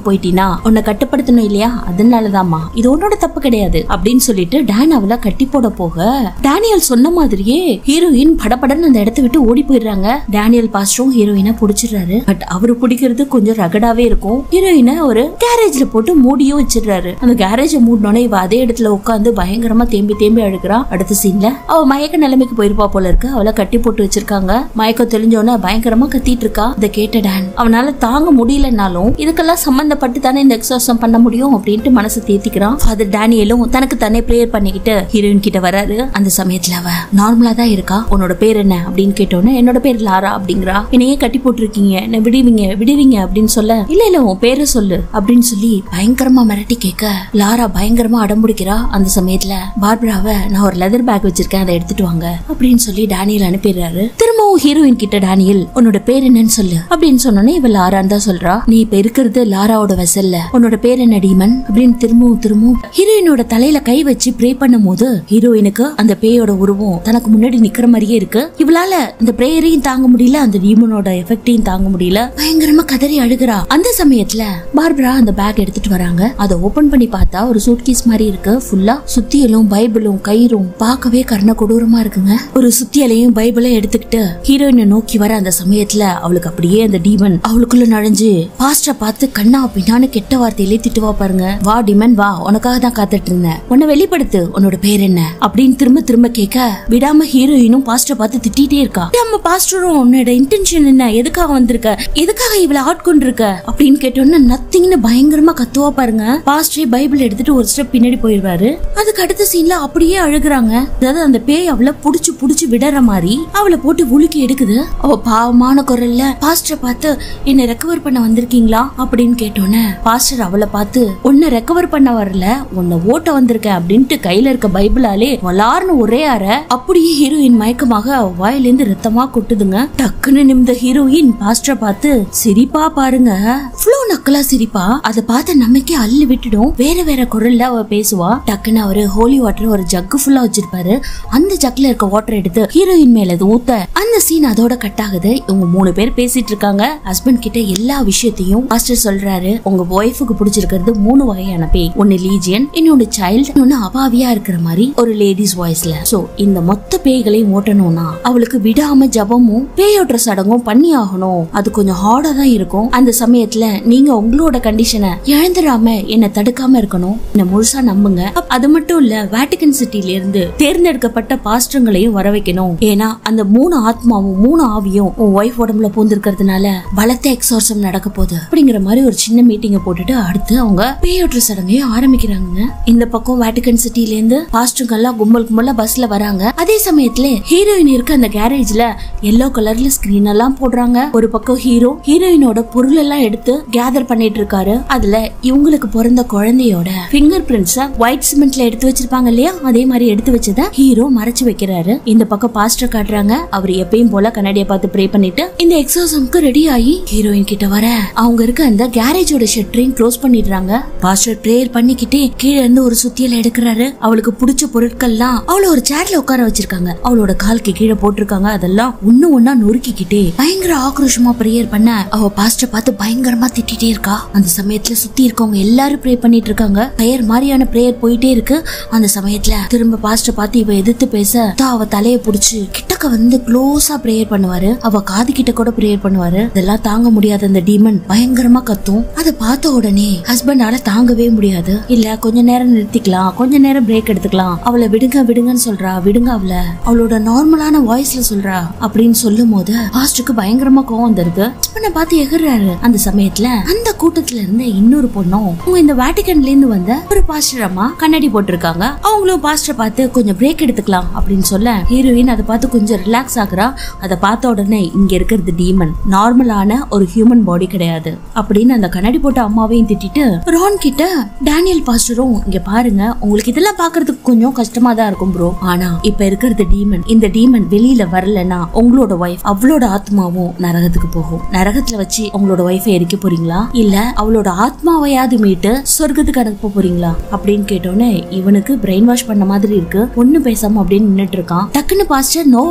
இல்லையா உன்னை கட்டுப்படுத்தணும் இல்லையா அதனாலதாம்மா இது உன்னோட தப்பு கிடையாது அப்படின்னு சொல்லிட்டு டேன் அவளை கட்டி போட போக டேனியல் சொன்ன மாதிரியே ஹீரோயின் படபடன்னு அந்த இடத்த விட்டு ஓடி போயிடுறாங்க டேனியல் பாஸ்டரும் ஹீரோயினை புடிச்சிடுறாரு பட் அவரு பிடிக்கிறது கொஞ்சம் ரகடாவே இருக்கும் ஹீரோயினை ஒரு கேரேஜ்ல போட்டு மூடியும் வச்சிடுறாரு அந்த கேரேஜ மூடினோடனே இவ அதே இடத்துல உட்காந்து பயங்கரமா தேம்பி தேம்பி அழுகிறா அடுத்த சீன்ல அவ மயக்க நிலைமைக்கு போயிருப்பா போல இருக்கு அவளை கட்டி போட்டு வச்சிருக்காங்க மயக்கம் தெளிஞ்சோடனே பயங்கரமா கத்திட்டு இருக்கா இதை கேட்ட டேன் அவனால தாங்க முடியலனாலும் இதுக்கெல்லாம் சம்பந்தப்பட்டு தானே இந்த எக்ஸாசம் பண்ண முடியும் அப்படின்ட்டு மனசு தேத்திக்கிறான் ஃபாதர் டேனியலும் தனக்கு தானே ப்ரேயர் பண்ணிக்கிட்டு ஹீரோயின் கிட்ட வராரு அந்த சமயத்துல அவ நார்மலா தான் இருக்கா உன்னோட பேர் என்ன அப்படின்னு கேட்டோன்னே என்னோட பேர் லாரா அப்படிங்கிறா என்னையே கட்டி போட்டிருக்கீங்க என்ன விடுவீங்க விடுவீங்க அப்படின்னு சொல்ல இல்ல இல்ல உன் பேரை சொல்லு அப்படின்னு சொல்லி பயங்கரமா மிரட்டி கேட்க லாரா பயங்கரமா அடம்பிடிக்கிறா அந்த சமயத்துல பார்பராவை நான் ஒரு லெதர் பேக் வச்சிருக்கேன் அதை எடுத்துட்டு வாங்க அப்படின்னு சொல்லி டேனியல் அனுப்பிடுறாரு திரும்பவும் ஹீரோயின் கிட்ட டேனியல் உன்னோட பேர் என்னன்னு சொல்லு அப்படின்னு சொன்னோன்னே இவ லாரான்னு தான் சொல்றா நீ இப்ப இருக்கிறது லாராவோட வெசல்ல உன்னோட பேர் என்ன டீமன் அப்படின்னு திரும்பவும் திரும்பவும் ஹீரோயினோட தலையில கை வச்சு ப்ரே பண்ணும் போது ஹீரோயினுக்கு அந்த பேயோட உருவம் தனக்கு முன்னாடி நிக்கிற மாதிரியே இருக்கு இவளால இந்த பிரேயரையும் தாங்க முடியல அந்த டீமனோட எஃபெக்டையும் தாங்க முடியல பயங்கரமா கதறி அழுகுறா அந்த சமயத்துல பார்பரா அந்த பேக் எடுத்துட்டு வராங்க அதை ஓபன் பண்ணி பார்த்தா ஒரு சூட்கேஸ் மாதிரி இருக்கு ஃபுல்லா சுத்தியலும் பைபிளும் கயிறும் பார்க்கவே கர்ண கொடூரமா இருக்குங்க ஒரு சுத்தியலையும் பைபிளையும் எடுத்துக்கிட்டு ஹீரோயினை நோக்கி வர அந்த சமயத்துல அவளுக்கு அப்படியே அந்த டீமன் அவளுக்குள்ள நுழைஞ்சு பாஸ்டரை பார்த்து கண்ணா பின்னான்னு கெட்ட வார்த்தையிலே திட்டுவா பாருங்க வா டிமன் வா உனக்காக தான் காத்துட்டு இருந்தேன் உன்னை வெளிப்படுத்து உன்னோட பேர் என்ன அப்படின்னு திரும்ப திரும்ப கேட்க விடாம ஹீரோயினும் பாஸ்டரை பார்த்து திட்டிட்டே இருக்கா நம்ம பாஸ்டரும் உன்னோட இன்டென்ஷன் என்ன எதுக்காக வந்திருக்க எதுக்காக இவளை ஆட்கொண்டிருக்க அப்படின்னு கேட்டோன்னா நத்திங்னு பயங்கரமா கத்துவா பாருங்க பாஸ்டரே பைபிள் எடுத்துட்டு ஒரு ஸ்டெப் பின்னாடி போயிருவாரு அதுக்கு அடுத்த சீன்ல அப்படியே அழுகுறாங்க அதாவது அந்த பேய் அவளை புடிச்சு புடிச்சு விடற மாதிரி அவளை போட்டு உலுக்கி எடுக்குது அவ பாவமான குரல்ல பாஸ்டரை பார்த்து என்ன ரெக்கவர் பண்ண வந்திருக்கீங்களா அப்படின்னு கேட்டோன்னே பாஸ்டர் அவளை பார்த்து உன்னை ரெக்கவர் பண்ண வரல உன்னை ஓட்ட வந்திருக்கேன் அப்படின்ட்டு கையில இருக்க பைபிளாலே வளார்னு ஒரே அற அப்படியே ஹீரோயின் மயக்கமாக அவ வாயிலிருந்து ரத்தமா கொட்டுதுங்க டக்குன்னு நிமிந்த ஹீரோயின் பாஸ்டரை பார்த்து சிரிப்பா பாருங்க இவ்ளோ நக்கலா சிரிப்பா அதை பார்த்து நமக்கே அள்ளி விட்டுடும் வேற வேற குரல்ல அவ பேசுவா டக்குன்னு அவரு ஹோலி வாட்டர் ஒரு ஜக்கு ஃபுல்லா வச்சிருப்பாரு அந்த ஜக்ல இருக்க வாட்டர் எடுத்து ஹீரோயின் மேல அது ஊத்த அந்த சீன் அதோட கட் ஆகுது இவங்க மூணு பேர் பேசிட்டு இருக்காங்க ஹஸ்பண்ட் கிட்ட எல்லா விஷயத்தையும் பாஸ்டர் சொல்றாரு உங்க ஒய்ஃபுக்கு பிடிச்சிருக்கிறது மூணு வகையான பேய் ஒன்னு லீஜியன் இன்னொன்னு சைல்டு இன்னொன்னு அபாவியா இருக்கிற மாதிரி ஒரு லேடிஸ் வாய்ஸ்ல சோ இந்த மொத்த பேய்களையும் ஓட்டணும்னா அவளுக்கு விடாம ஜபமும் பேயோட்டுற சடங்கும் பண்ணி ஆகணும் அது கொஞ்சம் ஹார்டா தான் இருக்கும் அந்த சமயத்துல நீங்க உங்களோட கண்டிஷனை இழந்துடாம என்ன தடுக்காம இருக்கணும் என்ன முழுசா நம்புங்க அப்- அது மட்டும் இல்ல வேட்டிகன் சிட்டில இருந்து தேர்ந்தெடுக்கப்பட்ட பாஸ்டர்களையும் வர வைக்கணும் ஏன்னா அந்த மூணு ஆத்மாவும் மூணு ஆவியும் உன் ஒய்ஃப் உடம்புல பூந்திருக்கிறதுனால பலத்த எக்ஸார்சம் நடக்க போகுது அப்படிங்கிற மாதிரி ஒரு சின்ன மீட்டிங்க போட்டுட்டு அடுத்து அவங்க பேயோட்டுற சடங்கையும் ஆரம்பிக்கிறாங்க இந்த பக்கம் வேட்டிகன் சிட்டில இருந்து பாஸ்டருங்க எல்லாம் கும்பல் கும்பலா பஸ்ல வராங்க அதே சமயத்துல ஹீரோயின் இருக்க அந்த கேரேஜ்ல எல்லோ கலர்ல ஸ்கிரீன் எல்லாம் போடுறாங்க ஒரு பக்கம் ஹீரோ ஹீரோயினோட பொருள் எல்லாம் எடுத்து கேதர் பண்ணிட்டு இருக்காரு அதுல இவங்களுக்கு பிறந்த குழந்தையோட பிங்கர் பிரிண்ட்ஸ ஒயிட் சிமெண்ட்ல எடுத்து வச்சிருப்பாங்க இல்லையா அதே மாதிரி எடுத்து வச்சத ஹீரோ மறைச்சு வைக்கிறாரு இந்த பக்கம் பாஸ்டர் காட்டுறாங்க அவர் எப்பயும் போல கண்ணாடியை பார்த்து ப்ரே பண்ணிட்டு இந்த எக்ஸாசம்க்கு ரெடி ஆகி ஹீரோயின் கிட்ட வர அவங்க இருக்க அந்த கேரேஜோட ஷட்டரையும் க்ளோஸ் பண்ணிடுறாங்க பாஸ்டர் ப்ரேயர் பண்ணிக்கிட்டே கீழே இருந்து ஒரு சுத்தியல எடுக்கிறாரு அவளுக்கு பிடிச்ச பொருட்கள்லாம் அவள ஒரு சேர்ல உட்கார வச்சிருக்காங்க அவளோட காலுக்கு கீழே போட்டிருக்காங்க அதெல்லாம் ஒண்ணு ஒண்ணா நொறுக்கிக்கிட்டே பயங்கர ஆக்ரோஷமா ப்ரேயர் பண்ண அவ பாஸ்டர் பார்த்து பயங்கரமா திட்டிட்டே இருக்கா அந்த சமயத்துல சுத்தி இருக்கவங்க எல்லாரும் ப்ரே பண்ணிட்டு இருக்காங்க பிரேயர் மாதிரியான பிரேயர் போயிட்டே இருக்கு அந்த சமயத்துல திரும்ப பாஸ்டர் பார்த்து இவ எதிர்த்து பேச தா அவ தலைய புடிச்சு கிட்டக்க வந்து க்ளோஸா பிரேயர் பண்ணுவாரு அவ காது கிட்ட கூட பிரேயர் பண்ணுவாரு இதெல்லாம் தாங்க முடியாத அந்த டீமன் பயங்கரமா கத்தும் அதை பார்த்த உடனே ஹஸ்பண்டால தாங்கவே முடியாது இல்ல கொஞ்ச நேரம் நிறுத்திக்கலாம் கொஞ்ச நேரம் பிரேக் எடுத்துக்கலாம் அவளை விடுங்க விடுங்கன்னு சொல்றா விடுங்க அவளை அவளோட நார்மலான வாய்ஸ்ல சொல்றா அப்படின்னு சொல்லும் போது பாஸ்டருக்கு பயங்கரமா கோவம் வந்துருது ஹஸ்பண்ட பார்த்து எகுறாரு அந்த சமயத்துல அந்த கூட்டத்துல இருந்த இன்னொரு பொண்ணும் அவங்க இந்த வேட்டிகன்ல இருந்து வந்த ஒரு பாஸ்டர் அம்மா கண்ணாடி போட்டிருக்காங்க அவங்களும் பாஸ்டரை பார்த்து கொஞ்சம் பிரேக் எடுத்துக்கலாம் அப்படின்னு சொல்ல ஹீரோயின் அதை பார்த்து கொஞ்சம் ரிலாக்ஸ் ஆகுறா அதை பார்த்த உடனே இங்க இருக்கிறது டீமன் நார்மலான ஒரு ஹியூமன் பாடி கிடையாது அப்படின்னு அந்த கண்ணாடி போட்ட அம்மாவையும் திட்டிட்டு ரான் கிட்ட டேனியல் பாஸ்டரும் இங்க பாருங்க உங்களுக்கு இதெல்லாம் பாக்குறதுக்கு கொஞ்சம் கஷ்டமா தான் இருக்கும் ப்ரோ ஆனா இப்ப இருக்கிறது டீமன் இந்த டீமன் வெளியில வரலன்னா உங்களோட ஒய்ஃப் அவளோட ஆத்மாவும் நரகத்துக்கு போகும் நரகத்துல வச்சு உங்களோட ஒய்ஃபை எரிக்க போறீங்களா இல்ல அவளோட ஆத்மாவையாவது மீட்டு சொர்க்கத்துக்கு அனுப்ப போறீங்களா அப்படின்னு கேட்டோன்னே இவனுக்கு பிரெயின் வாஷ் பண்ண மாதிரி இருக்கு ஒண்ணு பேசாம அப்படின்னு நின்னுட்டு இருக்கான் டக்குன்னு பாஸ்டர் நோ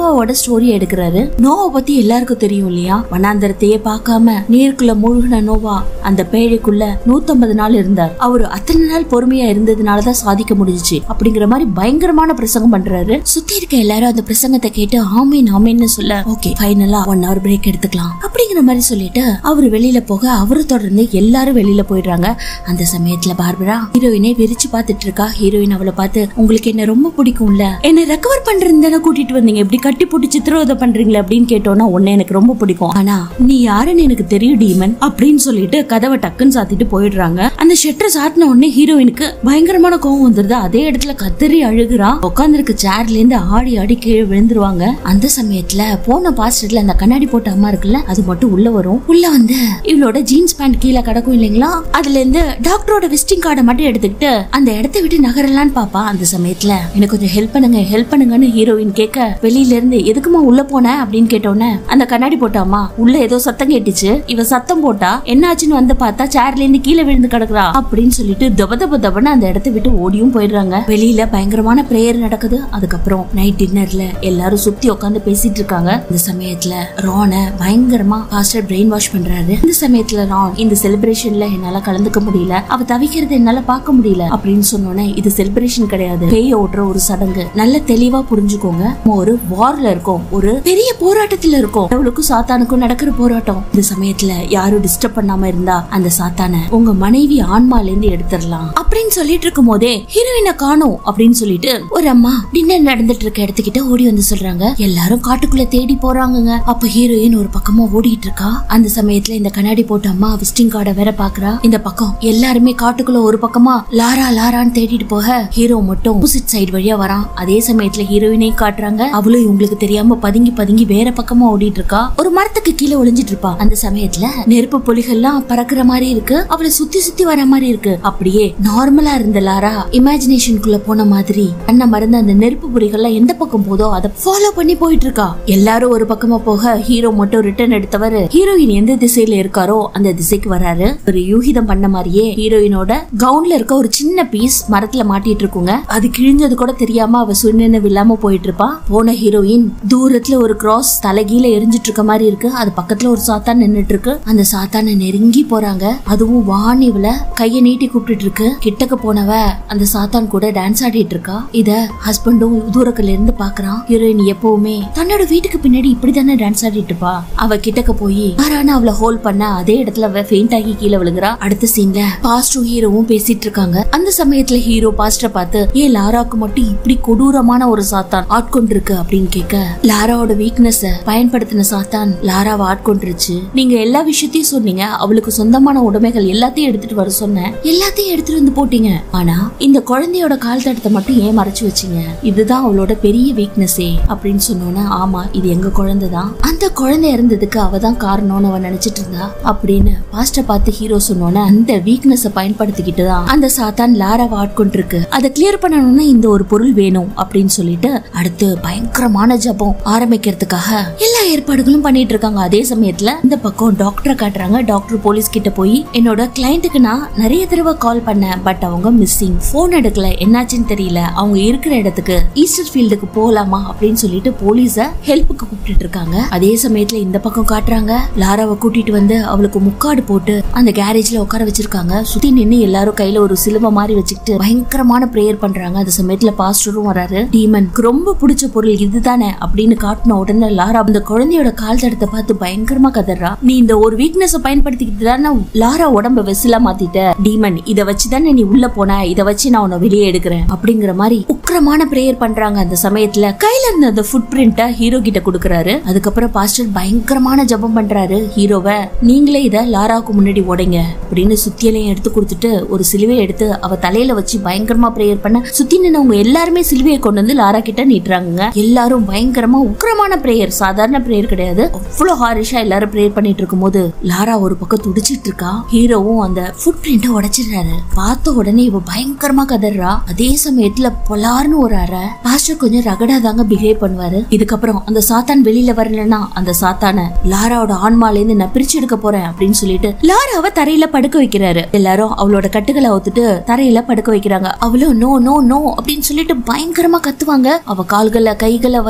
நோவாவோட ஸ்டோரி எடுக்கிறாரு நோவா பத்தி எல்லாருக்கும் தெரியும் இல்லையா வனாந்தரத்தையே பார்க்காம நீருக்குள்ள மூழ்கின நோவா அந்த பேழைக்குள்ள நூத்தம்பது நாள் இருந்தார் அவரு அத்தனை நாள் பொறுமையா இருந்ததுனாலதான் சாதிக்க முடிஞ்சுச்சு அப்படிங்கிற மாதிரி பயங்கரமான பிரசங்கம் பண்றாரு சுத்தி இருக்க எல்லாரும் அந்த பிரசங்கத்தை கேட்டு ஆமீன் ஆமீன்னு சொல்ல ஓகே ஃபைனலா ஒன் ஹவர் பிரேக் எடுத்துக்கலாம் அப்படிங்கிற மாதிரி சொல்லிட்டு அவரு வெளியில போக அவரு தொடர்ந்து எல்லாரும் வெளியில போயிடுறாங்க அந்த சமயத்துல பார்பரா ஹீரோயினை விரிச்சு பார்த்துட்டு இருக்கா ஹீரோயின் அவளை பார்த்து உங்களுக்கு என்ன ரொம்ப பிடிக்கும்ல என்ன ரெக்கவர் பண்றதுன்னு கூட்டிட்டு வந்தீங்க இப்படி கட்டி போட்டு சித்திரவதை பண்றீங்களே அப்படின்னு கேட்டோம்னா உன்னை எனக்கு ரொம்ப பிடிக்கும் ஆனா நீ யாருன்னு எனக்கு தெரியும் டீமன் அப்படின்னு சொல்லிட்டு கதவை டக்குன்னு சாத்திட்டு போயிடுறாங்க அந்த ஷெட்டர் சாத்தின உடனே ஹீரோயினுக்கு பயங்கரமான கோவம் வந்துருது அதே இடத்துல கத்தரி அழுகுறா உட்காந்துருக்க சேர்ல இருந்து ஆடி ஆடி கீழே விழுந்துருவாங்க அந்த சமயத்துல போன பாஸ்டர்ல அந்த கண்ணாடி போட்ட அம்மா இருக்குல்ல அது மட்டும் உள்ள வரும் உள்ள வந்து இவளோட ஜீன்ஸ் பேண்ட் கீழே கிடக்கும் இல்லைங்களா அதுல இருந்து டாக்டரோட விசிட்டிங் கார்டை மட்டும் எடுத்துக்கிட்டு அந்த இடத்த விட்டு நகரலான்னு பாப்பா அந்த சமயத்துல எனக்கு கொஞ்சம் ஹெல்ப் பண்ணுங்க ஹெல்ப் பண்ணுங்கன்னு ஹீரோயின் கேட்க வெளியில இருந்து எதுக்குமா உள்ள போன அப்படின்னு கேட்டோன்னே அந்த கண்ணாடி போட்டாமா உள்ள ஏதோ சத்தம் கேட்டுச்சு இவ சத்தம் போட்டா என்னாச்சுன்னு வந்து பார்த்தா சேர்ல இருந்து கீழே விழுந்து கிடக்குறா அப்படின்னு சொல்லிட்டு தப தப தபன்னு அந்த இடத்த விட்டு ஓடியும் போயிடுறாங்க வெளியில பயங்கரமான பிரேயர் நடக்குது அதுக்கப்புறம் நைட் டின்னர்ல எல்லாரும் சுத்தி உட்காந்து பேசிட்டு இருக்காங்க இந்த சமயத்துல ரான பயங்கரமா பாஸ்டர் பிரெயின் வாஷ் பண்றாரு இந்த சமயத்துல ரான் இந்த செலிப்ரேஷன்ல என்னால கலந்துக்க முடியல அவ தவிக்கிறது என்னால பார்க்க முடியல அப்படின்னு சொன்னோன்னே இது செலிப்ரேஷன் கிடையாது பேய ஓட்டுற ஒரு சடங்கு நல்ல தெளிவா புரிஞ்சுக்கோங்க நம்ம ஒரு வார்ல இருக்கோம் ஒரு பெரிய போராட்டத்துல இருக்கோம் அவளுக்கும் சாத்தானுக்கும் நடக்கிற போராட்டம் இந்த சமயத்துல யாரும் டிஸ்டர்ப் பண்ணாம இருந்தா அந்த சாத்தான உங்க மனைவி ஆன்மால இருந்து எடுத்துடலாம் அப்படின்னு சொல்லிட்டு இருக்கும் போதே ஹீரோயினை காணோம் அப்படின்னு சொல்லிட்டு ஒரு அம்மா டின்னர் நடந்துட்டு இருக்க இடத்துக்கிட்ட ஓடி வந்து சொல்றாங்க எல்லாரும் காட்டுக்குள்ள தேடி போறாங்கங்க அப்ப ஹீரோயின் ஒரு பக்கமா ஓடிட்டு இருக்கா அந்த சமயத்துல இந்த கண்ணாடி போட்ட அம்மா விசிட்டிங் கார்டை வேற பாக்குறா இந்த பக்கம் எல்லாருமே காட்டுக்குள்ள ஒரு பக்கமா லாரா லாரான்னு தேடிட்டு போக ஹீரோ மட்டும் ஆப்போசிட் சைடு வழியா வரான் அதே சமயத்துல ஹீரோயினை காட்டுறாங்க அவளும் இவங்களுக்கு தெரியாம பதுங்கி பதுங்கி வேற பக்கமா ஓடிட்டு இருக்கா ஒரு மரத்துக்கு கீழே ஒளிஞ்சிட்டு இருப்பா அந்த சமயத்துல நெருப்பு பொலிகள்லாம் பறக்குற மாதிரி இருக்கு அவளை சுத்தி சுத்தி வர மாதிரி இருக்கு அப்படியே நார்மலா இருந்த லாரா இமேஜினேஷனுக்குள்ள போன மாதிரி அண்ணன் மறந்த அந்த நெருப்பு பொறிகள்லாம் எந்த பக்கம் போதோ அதை ஃபாலோ பண்ணி போயிட்டு இருக்கா எல்லாரும் ஒரு பக்கமா போக ஹீரோ மட்டும் ரிட்டர்ன் எடுத்தவர் ஹீரோயின் எந்த திசையில இருக்காரோ அந்த திசைக்கு வராரு ஒரு யூகிதம் பண்ண மாதிரியே ஹீரோயினோட கவுன்ல இருக்க ஒரு சின்ன பீஸ் மரத்துல மாட்டிட்டு இருக்குங்க அது கிழிஞ்சது கூட தெரியாம அவ சுயநினைவு இல்லாம போயிட்டு இருப்பா போன ஹீரோயின் தூரத்துல ஒரு கிராஸ் தலைகீழ எரிஞ்சிட்டு இருக்க மாதிரி இருக்கு அது பக்கத்துல ஒரு சாத்தான் நின்னுட்டு இருக்கு அந்த சாத்தானை நெருங்கி போறாங்க அதுவும் வாணிவுல கைய நீட்டி கூப்பிட்டு இருக்கு கிட்டக்க போனவ அந்த சாத்தான் கூட டான்ஸ் ஆடிட்டு இருக்கா இத ஹஸ்பண்டும் தூரத்துல இருந்து பாக்குறான் ஹீரோயின் எப்பவுமே தன்னோட வீட்டுக்கு பின்னாடி இப்படிதானே டான்ஸ் ஆடிட்டு இருப்பா அவ கிட்டக்க போய் யாரான அவளை ஹோல்ட் பண்ண அதே இடத்துல அவ ஃபெயிண்ட் ஆகி கீழே விழுங்குறா அடுத்த சீன்ல பாஸ்டும் ஹீரோவும் பேசிட்டு இருக்காங்க அந்த சமயத்துல ஹீரோ பாஸ்டரை பார்த்து ஏன் லாராக்கு மட்டும் இப்படி கொடூரமான ஒரு சாத்தான் ஆட்கொண்டிருக்கு அப்படின்னு கேட்க லாராவோட வீக்னஸ் பயன்படுத்தின சாத்தான் லாராவை ஆட்கொண்டுருச்சு நீங்க எல்லா விஷயத்தையும் சொன்னீங்க அவளுக்கு சொந்தமான உடைமைகள் எல்லாத்தையும் எடுத்துட்டு வர சொன்னேன் எல்லாத்தையும் எடுத்துட்டு வந்து போட்டீங்க ஆனா இந்த குழந்தையோட கால் தடத்தை மட்டும் ஏன் மறைச்சு வச்சீங்க இதுதான் அவளோட பெரிய வீக்னஸே அப்படின்னு சொன்னோன்னா ஆமா இது எங்க குழந்தை தான் அந்த குழந்தை இறந்ததுக்கு அவ தான் காரணம்னு அவன் நினைச்சிட்டு இருந்தா அப்படின்னு பாஸ்ட பார்த்து ஹீரோ சொன்னோன்னே அந்த வீக்னஸ பயன்படுத்திக்கிட்டு தான் அந்த சாத்தான் லாராவை ஆட்கொண்டிருக்கு அதை கிளியர் பண்ணணும்னா இந்த ஒரு பொருள் வேணும் அப்படின்னு சொல்லிட்டு அடுத்து பயங்கரமான ஜபம் ஆரம்பிக்கிறதுக்காக எல்லா ஏற்பாடுகளும் பண்ணிட்டு இருக்காங்க அதே சமயத்துல இந்த பக்கம் டாக்டரை காட்டுறாங்க டாக்டர் போலீஸ் கிட்ட போய் என்னோட கிளைண்ட்டுக்கு நான் நிறைய தடவை கால் பண்ணேன் பட் அவங்க மிஸ்ஸிங் போன் எடுக்கல என்னாச்சுன்னு தெரியல அவங்க இருக்கிற இடத்துக்கு ஈஸ்டர் ஃபீல்டுக்கு போலாமா அப்படின்னு சொல்லிட்டு போலீஸ ஹெல்ப்புக்கு கூப்பிட்டு இருக்காங்க அதே சமயத்துல இந்த பக்கம் காட்டுறாங்க லாராவை கூட்டிட்டு வந்து அவளுக்கு முக்காடு போட்டு அந்த கேரேஜ்ல உட்கார வச்சிருக்காங்க சுத்தி நின்னு எல்லாரும் கையில ஒரு சிலுவை மாதிரி வச்சுக்கிட்டு பயங்கரமான பிரேயர் பண்றாங்க அந்த சமயத்துல பாஸ்டரும் வராரு டீமனுக்கு ரொம்ப பிடிச்ச பொருள் இதுதானே அப்படின்னு காட்டின உடனே லாரா அந்த குழந்தையோட கால் தடத்தை பார்த்து பயங்கரமா கதறா நீ இந்த ஒரு வீக்னஸ் பயன்படுத்திக்கிட்டு தானே லாரா உடம்ப வெசிலா மாத்திட்ட டீமன் இத வச்சுதானே நீ உள்ள போன இத வச்சு நான் உன்னை வெளியே எடுக்கிறேன் அப்படிங்கிற மாதிரி உக்கிரமான பிரேயர் பண்றாங்க அந்த சமயத்துல கையில இருந்த அந்த ஃபுட் பிரிண்ட ஹீரோ கிட்ட கொடுக்கறாரு அதுக்கப்புறம் பாஸ்டர் பயங்கரமான ஜெபம் பண்றாரு ஹீரோவை நீங்களே இத லாராவுக்கு முன்னாடி உடைங்க அப்படின்னு சுத்தியலையும் எடுத்து கொடுத்துட்டு ஒரு சிலுவையை எடுத்து அவ தலையில வச்சு பயங்கரமா பிரேயர் பண்ண சுத்தி நின்னவங்க எல்லாருமே சிலுவையை கொண்டு வந்து லாரா கிட்ட நீட்டுறாங்க எல்லாரும் பயங்கரமா உக்கிரமான பிரேயர் சாதாரண பிரேயர் கிடையாது அவ்வளவு ஹாரிஷா எல்லாரும் பிரேயர் பண்ணிட்டு இருக்கும்போது லாரா ஒரு பக்கம் துடிச்சிட்டு இருக்கா ஹீரோவும் அந்த ஃபுட் பிரிண்ட உடைச்சிடுறாரு பார்த்த உடனே இவ பயங்கரமா கதறா அதே சமயத்துல பொலார்னு ஒரு அறை பாஸ்டர் கொஞ்சம் ரகடா தாங்க பிஹேவ் பண்ணுவாரு இதுக்கப்புறம் அந்த சாத்தான் வெளியில வரலன்னா அந்த சாத்தான லாராவோட ஆன்மால இருந்து நான் பிரிச்சு எடுக்க போறேன் அப்படின்னு சொல்லிட்டு லாராவை தரையில படுக்க வைக்கிறாரு எல்லாரும் அவளோட கட்டுகளை அவுத்துட்டு தரையில படுக்க வைக்கிறாங்க அவளும் நோ நோ நோ அப்படின்னு சொல்லிட்டு பயங்கரமா கத்துவாங்க அவ கால்கள கைகளை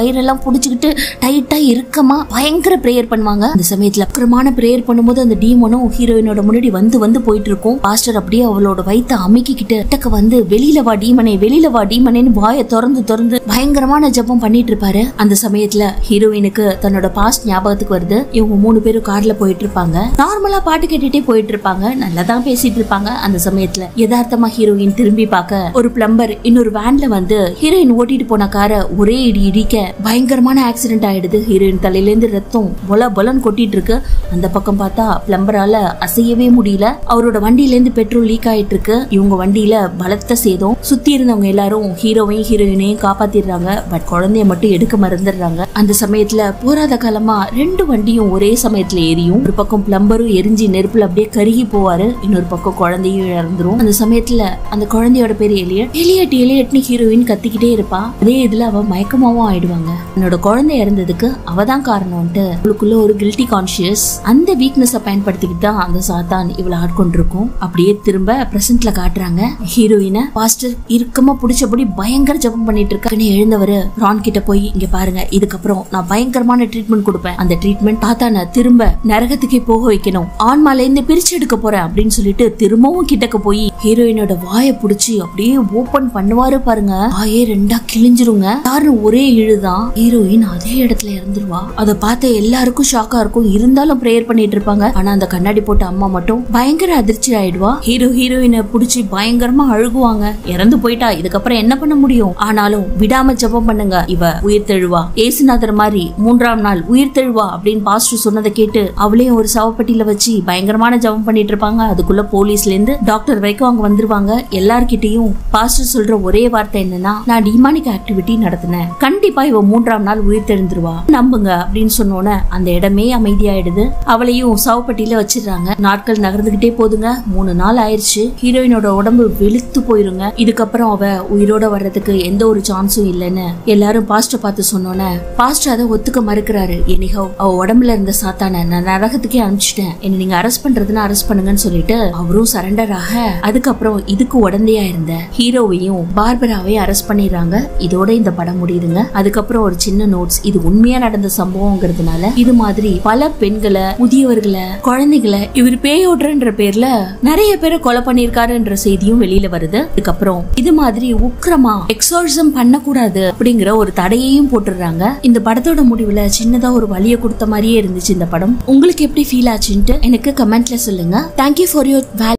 வயிறெல்லாம் புடிச்சுக்கிட்டு டைட்டா இறுக்கமா பயங்கர பிரேயர் பண்ணுவாங்க அந்த சமயத்துல அக்கிரமான பிரேயர் பண்ணும்போது அந்த டீமனும் ஹீரோயினோட முன்னாடி வந்து வந்து போயிட்டு இருக்கும் பாஸ்டர் அப்படியே அவளோட வயித்தை அமுக்கிக்கிட்டு கிட்டக்க வந்து வெளியில வா டீமனே வெளியில வா டீமனேன்னு வாயை திறந்து திறந்து பயங்கரமான ஜெபம் பண்ணிட்டு இருப்பாரு அந்த சமயத்துல ஹீரோயினுக்கு தன்னோட பாஸ்ட் ஞாபகத்துக்கு வருது இவங்க மூணு பேரும் கார்ல போயிட்டு இருப்பாங்க நார்மலா பாட்டு கேட்டுட்டே போயிட்டு இருப்பாங்க நல்லா தான் பேசிட்டு இருப்பாங்க அந்த சமயத்துல யதார்த்தமா ஹீரோயின் திரும்பி பார்க்க ஒரு பிளம்பர் இன்னொரு வேன்ல வந்து ஹீரோயின் ஓட்டிட்டு போன காரை ஒரே இடி இடிக்க பயங்கரமான ஆக்சிடென்ட் ஆயிடுது ஹீரோயின் தலையில இருந்து ரத்தம் பொல பொலன்னு கொட்டிட்டு இருக்கு அந்த பக்கம் பார்த்தா பிளம்பரால அசையவே முடியல அவரோட வண்டியில இருந்து பெட்ரோல் லீக் ஆயிட்டு இருக்கு இவங்க வண்டியில பலத்த சேதம் சுத்தி இருந்தவங்க எல்லாரும் ஹீரோவையும் ஹீரோயினையும் காப்பாத்திடுறாங்க பட் குழந்தைய மட்டும் எடுக்க மறந்துடுறாங்க அந்த சமயத்துல போராத காலமா ரெண்டு வண்டியும் ஒரே சமயத்துல எரியும் ஒரு பக்கம் பிளம்பரும் எரிஞ்சு நெருப்புல அப்படியே கருகி போவாரு இன்னொரு பக்கம் குழந்தையும் இறந்துரும் அந்த சமயத்துல அந்த குழந்தையோட பேர் எலியட் எலியட் எலியட்னு ஹீரோயின் கத்திக்கிட்டே இருப்பா அதே இதுல அவ மயக்கமாவும் ஆயிடுவாங்க என்னோட குழந்தை இறந்ததுக்கு அவ தான் காரணம்ட்டு அவளுக்குள்ள ஒரு கில்ட்டி கான்சியஸ் அந்த வீக்னஸ பயன்படுத்திக்கிட்டு தான் அந்த சாத்தான் இவளை ஆட்கொண்டிருக்கும் அப்படியே திரும்ப பிரசன்ட்ல காட்டுறாங்க ஹீரோயினை பாஸ்டர் இறுக்கமா புடிச்சபடி பயங்கர ஜபம் பண்ணிட்டு இருக்கான்னு எழுந்தவரு ரான் கிட்ட போய் இங்க பாருங்க இதுக்கப்புறம் நான் பயங்கரமான ட்ரீட்மெண்ட் கொடுப்பேன் அந்த ட்ரீட்மெண்ட் தாத்தான திரும்ப நரகத்துக்கே போக வைக்கணும் ஆன்மால இருந்து பிரிச்சு எடுக்க போறேன் அப்படின்னு சொல்லிட்டு திரும்பவும் கிட்டக்க போய் ஹீரோயினோட வாயை புடிச்சு அப்படியே ஓபன் பண்ணுவாரு பாருங்க வாயே ரெண்டா கிழிஞ்சிருங்க யாருன்னு ஒரே இழுதான் ஹீரோயின் அதே இடத்துல இறந்துருவா அதை பார்த்த எல்லாருக்கும் ஷாக்கா இருக்கும் இருந்தாலும் ப்ரேயர் பண்ணிட்டு இருப்பாங்க ஆனா அந்த கண்ணாடி போட்ட அம்மா மட்டும் பயங்கர அதிர்ச்சி ஆயிடுவா ஹீரோ ஹீரோயினை புடிச்சு பயங்கரமா அழுகுவாங்க இறந்து போயிட்டா இதுக்கப்புறம் என்ன பண்ண முடியும் ஆனாலும் விடாம ஜெபம் பண்ணுங்க இவ உயிர் தெழுவா ஏசுநாதர் மாதிரி மூன்றாம் நாள் உயிர் தெழுவா அப்படின்னு பாஸ்டர் சொன்னதை கேட்டு அவளையும் ஒரு சவப்பட்டியில வச்சு பயங்கரமான ஜெபம் பண்ணிட்டு இருப்பாங்க அதுக்குள்ள போலீஸ்ல இருந்து டாக்டர் வரைக்கும் அவங்க வந்துருவாங்க எல்லார்கிட்டயும் பாஸ்டர் சொல்ற ஒரே வார்த்தை என்னன்னா நான் டிமானிக் ஆக்டிவிட்டி நடத்தினேன் கண்டிப்பா இவ மூன்றாம் நாள் உயிர் தெழுந்துருவா நம்புங்க அப்படின்னு சொன்னோன்னே அந்த இடமே அமைதியாயிடுது அவளையும் சவப்பட்டியில வச்சிடுறாங்க நாட்கள் நகர்ந்துகிட்டே போதுங்க மூணு நாள் ஆயிருச்சு ஹீரோயினோட உடம்பு வெளுத்து போயிருங்க இதுக்கப்புறம் அவ உயிரோட வர்றதுக்கு எந்த ஒரு சான்ஸும் இல்லைன்னு எல்லாரும் பாஸ்டர் பார்த்து சொன்னோன்னே பாஸ்டர் அதை ஒத்துக்க மறுக்கிறாரு எனிஹோ அவ உடம்புல இருந்த சாத்தான நான் நரகத்துக்கே அனுப்பிச்சிட்டேன் என்ன நீங்க அரெஸ்ட் பண்றதுன்னா அரெஸ்ட் பண்ணுங்கன்னு சொல்லிட்டு அவரும் சரண்டர் ஆக அதுக்கப்புறம் இதுக்கு உடந்தையா இருந்த ஹீரோவையும் பார்பராவையும் அரெஸ்ட் பண்ணிடுறாங்க இதோட இந்த படம் முடியுதுங்க அதுக்கப்புறம் ஒரு சின்ன நோட்ஸ் இது உண்மையா நடந்த சம்பவங்கிறதுனால இது மாதிரி பல பெண்களை முதியவர்களை குழந்தைகளை இவர் பேயோடுறன்ற பேர்ல நிறைய பேரை கொலை பண்ணிருக்காருன்ற செய்தியும் வெளியில வருது அதுக்கப்புறம் இது மாதிரி உக்கிரமா எக்ஸார்சம் பண்ணக்கூடாது அப்படிங்கிற ஒரு தடையையும் போட்டுடுறாங்க இந்த படத்தோட முடிவுல சின்னதா ஒரு வழியை கொடுத்த மாதிரியே இருந்துச்சு இந்த படம் உங்களுக்கு எப்படி ஃபீல் ஆச்சுன்ட்டு எனக்கு கமெண்ட்ல சொல்லுங்க தேங்க்யூ ஃபார் யோர்